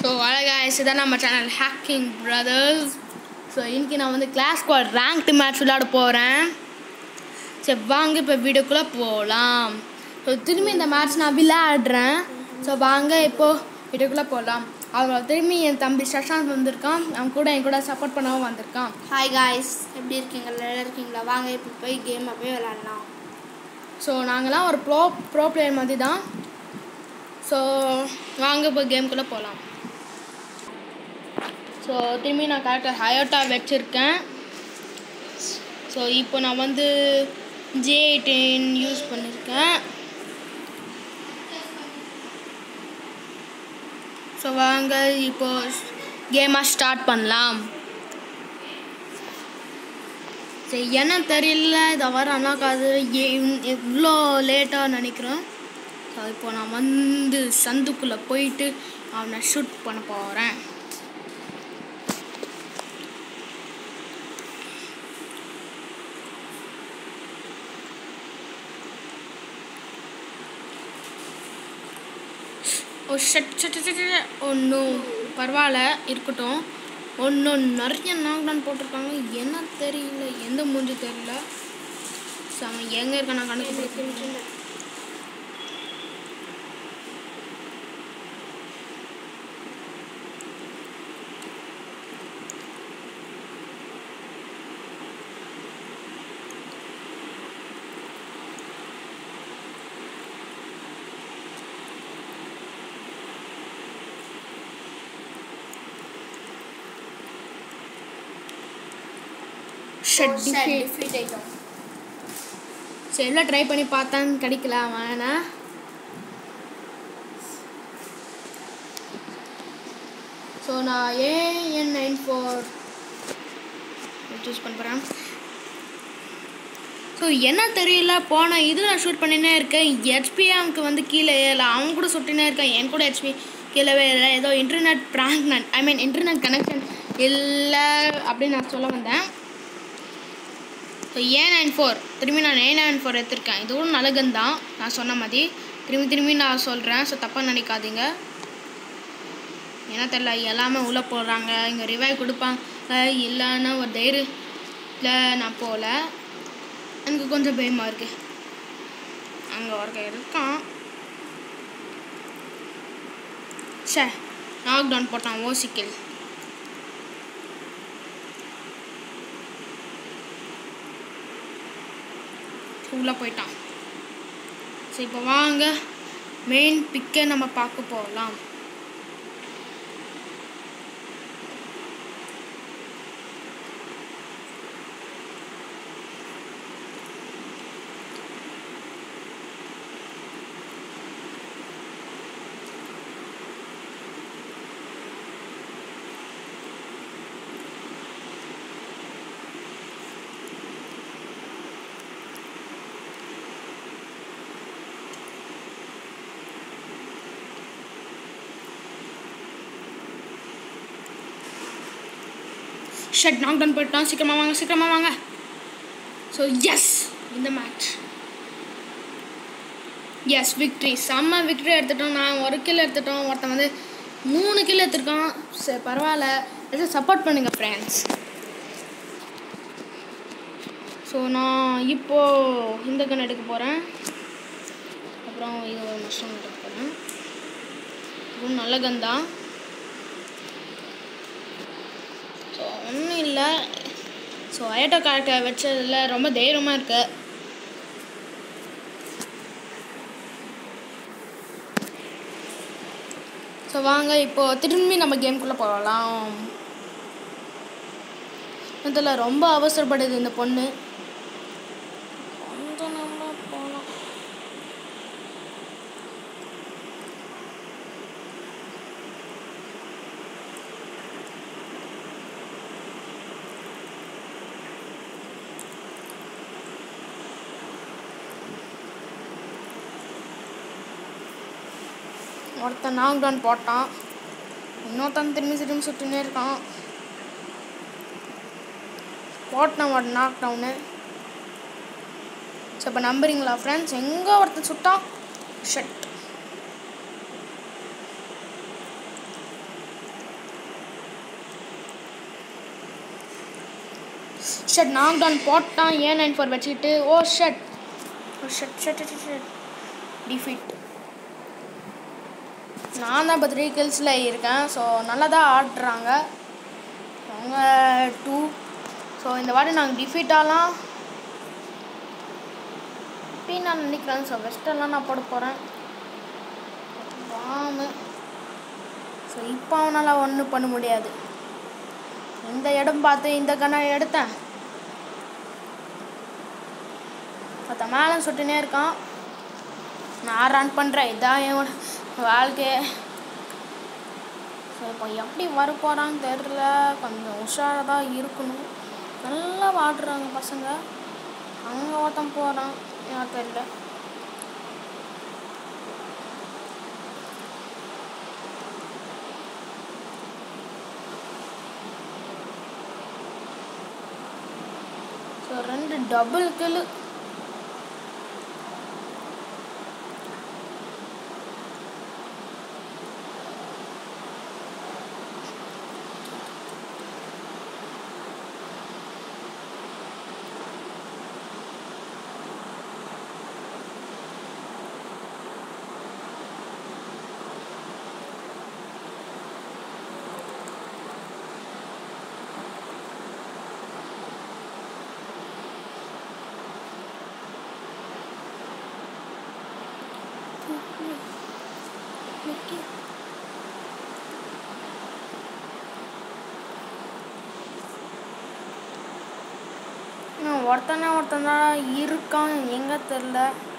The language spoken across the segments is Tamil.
ஸோ அழகாக இதான் நம்ம சேனல் ஹேக்கிங் பிரதர்ஸ் ஸோ இன்னைக்கு நான் வந்து கிளாஸ் ஸ்குவாட் ரேங்க்டு மேட்ச் விளையாட போகிறேன் சரி வாங்க இப்போ வீடியோக்குள்ளே போகலாம் ஸோ திரும்பி இந்த மேட்ச் நான் விளையாடுறேன் ஸோ வாங்க இப்போது வீடியோக்குள்ளே போகலாம் அவங்க திரும்பி என் தம்பி சஷாந்த் வந்திருக்கான் அவன் கூட என் கூட சப்போர்ட் பண்ணவும் வந்திருக்கான் ஹாய் காய்ஸ் எப்படி இருக்கீங்க நல்லா இருக்கீங்களா வாங்க இப்போ போய் கேமை போய் விளாட்லாம் ஸோ நாங்களாம் ஒரு ப்ரோ ப்ரோ பிளேயர் மாதிரி தான் ஸோ வாங்க இப்போ கேம்குள்ளே போகலாம் ஸோ திரும்பி நான் கரெக்டாக ஹயோட்டா வச்சுருக்கேன் ஸோ இப்போ நான் வந்து ஜே டென் யூஸ் பண்ணியிருக்கேன் ஸோ வாங்க இப்போ கேமாக ஸ்டார்ட் பண்ணலாம் சரி என்ன தெரியல இதை வர அண்ணாக்காது எவ்வளோ லேட்டாக நினைக்கிறேன் ஸோ இப்போ நான் வந்து சந்துக்குள்ளே போயிட்டு அவனை ஷூட் பண்ண போகிறேன் ஓ ஷட் ஷட் ஷட் ஒன்றும் பரவாயில்ல இருக்கட்டும் ஒன்று நிறைய நாக்டான் போட்டிருக்காங்க என்ன தெரியல எந்த மூஞ்சி தெரியல ஸோ அவன் எங்கே இருக்க நான் கணக்கு பிடிக்கிறேன் ஷட் டிஃபீட் டிஃபீட் ஆகிட்டோம் சரி எல்லாம் ட்ரை பண்ணி பார்த்தான் கிடைக்கல வேணா ஸோ நான் ஏஎன் நைன் ஃபோர் சூஸ் பண்ணுறேன் ஸோ என்ன தெரியல போன இது நான் ஷூட் பண்ணினே இருக்கேன் ஹெச்பி அவனுக்கு வந்து கீழே ஏறல அவன் கூட சுட்டினே இருக்கான் என் கூட ஹெச்பி கீழே ஏறல ஏதோ internet prank I mean internet connection இல்லை அப்படின்னு நான் சொல்ல வந்தேன் ஸோ ஏ நைன் ஃபோர் திரும்பி நான் ஏ நைன் ஃபோர் எடுத்திருக்கேன் இதுவும் நல்ல கன் தான் நான் சொன்ன மாதிரி திரும்பி திரும்பி நான் சொல்கிறேன் ஸோ தப்பாக நினைக்காதீங்க ஏன்னா தெரில எல்லாமே உள்ளே போடுறாங்க இங்கே ரிவைவ் கொடுப்பாங்க இல்லைன்னா ஒரு தைரியத்தில் நான் போகல எனக்கு கொஞ்சம் பயமாக இருக்கு அங்கே ஒருக்க இருக்கான் சே நாக் டவுன் போட்டான் ஓசிக்கில் உள்ளே போயிட்டான் சரி இப்போ வாங்க மெயின் பிக்கை நம்ம பார்க்க போகலாம் ஷட் நாக் டவுன் போயிட்டான் சீக்கிரமாக வாங்க சீக்கிரமாக வாங்க ஸோ எஸ் இந்த மேட்ச் எஸ் விக்ட்ரி செம்ம விக்ட்ரி எடுத்துட்டோம் நான் ஒரு கில் எடுத்துட்டோம் ஒருத்தன் வந்து மூணு கில் எடுத்துருக்கான் சரி பரவாயில்ல எதாவது சப்போர்ட் பண்ணுங்கள் ஃப்ரெண்ட்ஸ் ஸோ நான் இப்போது இந்த கன் எடுக்க போகிறேன் அப்புறம் இது ஒரு மஷ்ரூம் எடுக்க போகிறேன் இதுவும் நல்ல கன் தான் ஸோ ஒன்றும் இல்லை ஸோ ஐட்டோ கேரக்டர் வச்சதில் ரொம்ப தைரியமாக இருக்கு ஸோ வாங்க இப்போ திரும்பி நம்ம கேம்குள்ளே போகலாம் இதில் ரொம்ப அவசரப்படுது இந்த பொண்ணு கொஞ்சம் நம்ம போகலாம் ஒருத்தன் நாக் டவுன் போட்டான் இன்னொருத்தன் திரும்பி திரும்பி சுற்றினே இருக்கான் போட்டான் ஒரு நாக் டவுனு ஸோ இப்போ நம்புறீங்களா ஃப்ரெண்ட்ஸ் எங்கே ஒருத்தன் சுட்டான் ஷட் ஷட் நாக் டவுன் போட்டான் ஏ நைன் ஃபோர் வச்சுக்கிட்டு oh shit oh shit shit shit shit defeat நான் தான் இப்போ த்ரீ கில்ஸில் இருக்கேன் ஸோ நல்லா தான் ஆடுறாங்க அவங்க டூ ஸோ இந்த வாட்டி நாங்கள் டிஃபீட் ஆகலாம் அப்படின்னு நான் நினைக்கிறேன் ஸோ வெஸ்டெல்லாம் நான் போட போகிறேன் வாமு ஸோ இப்போ அவனால் ஒன்றும் பண்ண முடியாது இந்த இடம் பார்த்து இந்த கண்ணை எடுத்தேன் மற்ற மேலே சுட்டுனே இருக்கான் நான் ரன் பண்ணுறேன் இதான் என் வாழ்க்கையே ஸோ இப்போ எப்படி வர போகிறான்னு தெரில கொஞ்சம் உஷாராக தான் இருக்கணும் நல்லா வாடுறாங்க பசங்க அங்கே ஒருத்தன் போகிறான் எனக்கு தெரியல ஸோ ரெண்டு டபுள் கில்லு இன்னும் ஒருத்தனே ஒருத்தன் தான் இருக்கான் எங்கே தெரில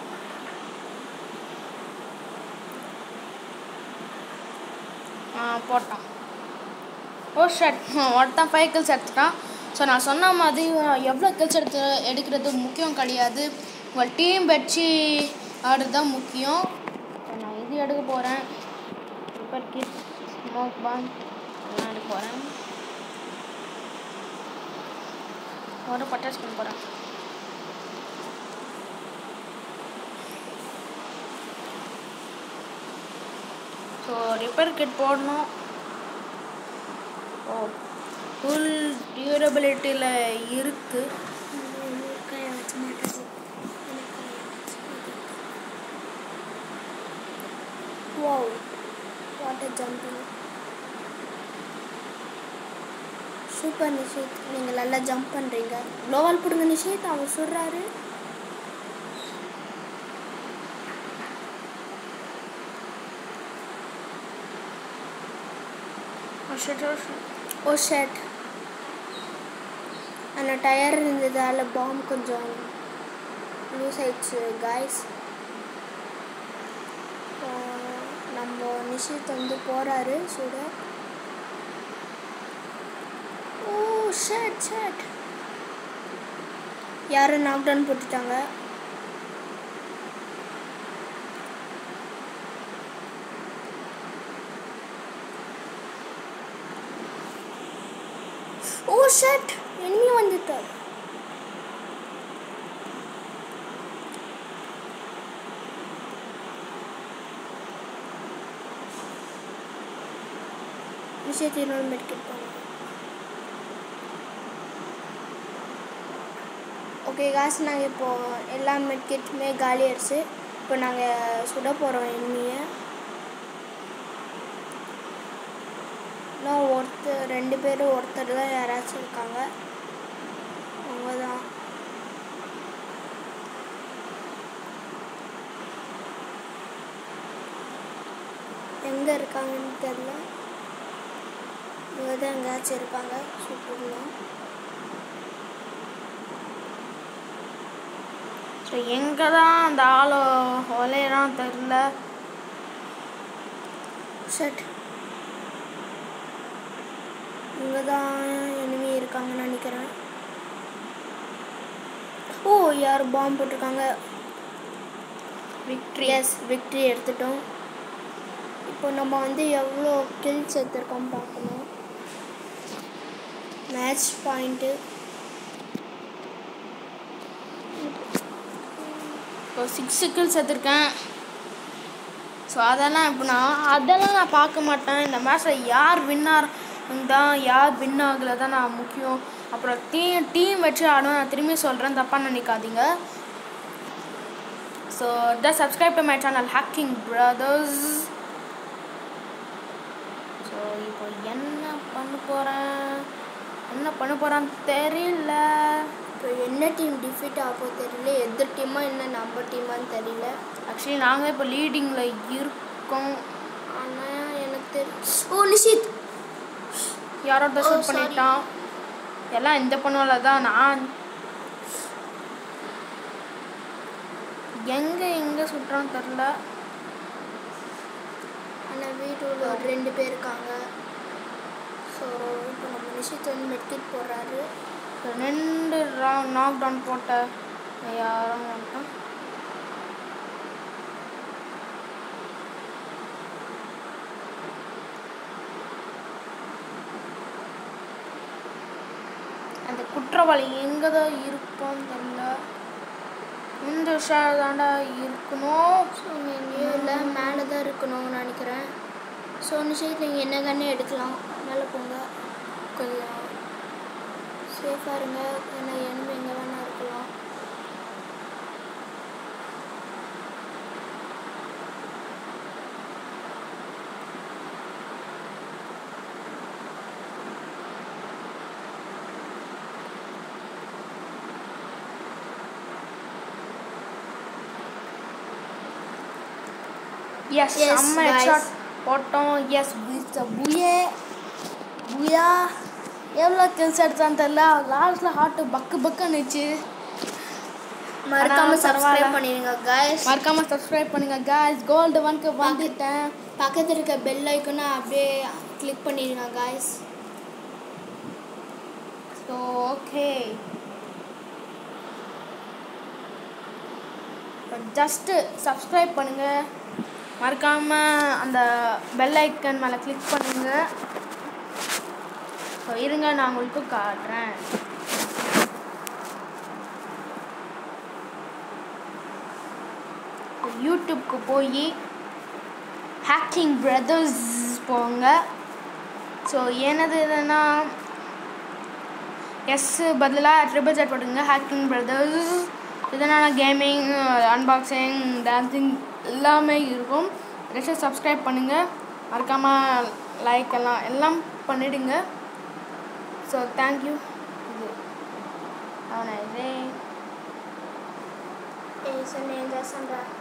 ஆ போட்டான் ஓ ஷட் ஒருத்தன் ஃபைவ் கில்ஸ் எடுத்துட்டான் ஸோ நான் சொன்ன மாதிரி எவ்வளோ கில்ஸ் எடுத்து எடுக்கிறது முக்கியம் கிடையாது உங்கள் டீம் வச்சு ஆடுறது தான் முக்கியம் So, நான் இது எடுக்க போகிறேன் சூப்பர் கிட் ஸ்மோக் பான் எல்லாம் எடுக்க போகிறேன் ஒரு பட்டாசு பண்ண போகிறேன் ஸோ ரிப்பேர் கிட் போடணும் ஓ ஃபுல் டியூரபிலிட்டியில் இருக்குது கையை வச்சு மாட்டாது wow water jumping super Nishith நீங்கள் நல்லா ஜம்ப் பண்ணுறீங்க க்ளோவால் பிடுங்க நிஷித் அவர் சொல்கிறாரு ஓ ஷர்ட் அந்த டயர் இருந்ததால் பாம் கொஞ்சம் லூஸ் ஆயிடுச்சு காய்ஸ் நம்ம நிஷித் வந்து போகிறாரு சுட ஓ ஷர்ட் ஷர்ட் யாரும் நாக் டவுன் போட்டுட்டாங்க ஓ ஷர்ட் எனிமி வந்துட்டார் விஷயத்தை இன்னொரு மெடிக்கெட் போகணும் ஓகே காசு நாங்கள் இப்போது எல்லா மெட்கிட்டுமே காலி ஆயிடுச்சு இப்போ நாங்கள் சுட போகிறோம் எண்ணியை இன்னும் ஒருத்தர் ரெண்டு பேரும் ஒருத்தர் தான் யாராச்சும் இருக்காங்க அவங்க தான் எங்கே இருக்காங்கன்னு தெரில இவங்க தான் எங்கேயாச்சும் இருப்பாங்க சுட்டுலாம் ஸோ எங்கே தான் அந்த ஆள் ஒலையறான் தெரில ஷட் இங்கே தான் எனிமி இருக்காங்கன்னு நினைக்கிறேன் ஓ யார் பாம்பு போட்டிருக்காங்க விக்ட்ரி எஸ் விக்ட்ரி எடுத்துட்டோம் இப்போ நம்ம வந்து எவ்வளோ கில்ஸ் எடுத்திருக்கோம் பார்க்கணும் மேட்ச் பாயிண்ட்டு இப்போ சிக்ஸ் கில்ஸ் எடுத்திருக்கேன் ஸோ அதெல்லாம் இப்போ நான் அதெல்லாம் நான் பார்க்க மாட்டேன் இந்த மேட்ச்சில் யார் வின்னார் தான் யார் வின் ஆகல தான் நான் முக்கியம் அப்புறம் டீம் டீம் வச்சு ஆடணும் நான் திரும்பி சொல்கிறேன் தப்பாக நினைக்காதீங்க so just subscribe to my channel hacking brothers so இப்போ என்ன பண்ண போகிறேன் என்ன பண்ண போகிறான்னு தெரியல இப்போ என்ன டீம் டிஃபீட் ஆகப்போ தெரியல எதிர் டீமா என்ன நம்ம டீமான்னு தெரியல ஆக்சுவலி நாங்கள் இப்போ லீடிங்கில் இருக்கோம் ஆனால் எனக்கு தெரியும் ஓ நிஷித் யாரோ Oh, ஷூட் sorry. பண்ணிட்டான் எல்லாம் இந்த பொண்ணால தான் நான் எங்கே எங்கே சுட்டுறான்னு தெரில ஆனால் வீட்டில் ஒரு ரெண்டு பேர் இருக்காங்க ஸோ இப்போ நம்ம நிஷித் வந்து மெட்கிட் போடுறாரு ரெண்டு நாக் டவுன் போட்ட யாரும் வந்துட்டான் அந்த குற்றவாளி எங்கே தான் இருப்பான்னு தெரியல இந்த ஷேர் தாண்டா இருக்கணும் ஸோ எங்கேயும் இல்லை மேலே தான் இருக்கணும்னு நினைக்கிறேன் ஸோ நிஷித் நீங்கள் என்ன கண்ணே எடுக்கலாம் மேலே போங்க கொஞ்சம் சேஃபாக இருங்க ஏன்னா எண்ணு எங்கே வேணால் இருக்கலாம் எஸ் Yes, செம்ம guys. ஹெட்ஷாட் போட்டோம் எஸ் புயே புயா எவ்வளோ கில்ஸ் எடுத்தான்னு தெரில லாஸ்ட்டில் ஹார்ட்டு பக்கு பக்குன்னுச்சு மறக்காம ஆனா, சப்ஸ்கிரைப் பரவாயில்ல. பண்ணிடுங்க guys மறக்காம சப்ஸ்கிரைப் பண்ணுங்க guys கோல்டு ஒன்க்கு வந்துட்டேன் பக்கத்தில் இருக்க பெல் ஐக்கனை அப்படியே கிளிக் பண்ணிடுங்க guys so okay just subscribe பண்ணுங்க மறக்காம அந்த பெல் ஐக்கன் மேலே கிளிக் பண்ணுங்க ஸோ இருங்க நான் உங்களுக்கு காட்டுறேன் யூடியூப்க்கு போய் ஹேக்கிங் பிரதர்ஸ் போங்க ஸோ எனது என்னன்னா எஸ் பதிலாக ட்ரிபிள் செட் போட்டுங்க ஹேக்கிங் பிரதர்ஸ் இதனால் கேமிங் அன்பாக்சிங் டான்சிங் எல்லாமே இருக்கும் ரெஸ்ட்டு சப்ஸ்கிரைப் பண்ணுங்கள் மறக்காமல் லைக் எல்லாம் எல்லாம் பண்ணிடுங்க ஸோ தேங்க்யூ இது அவனை ஏய் சொன்னேன் சொல்கிறேன்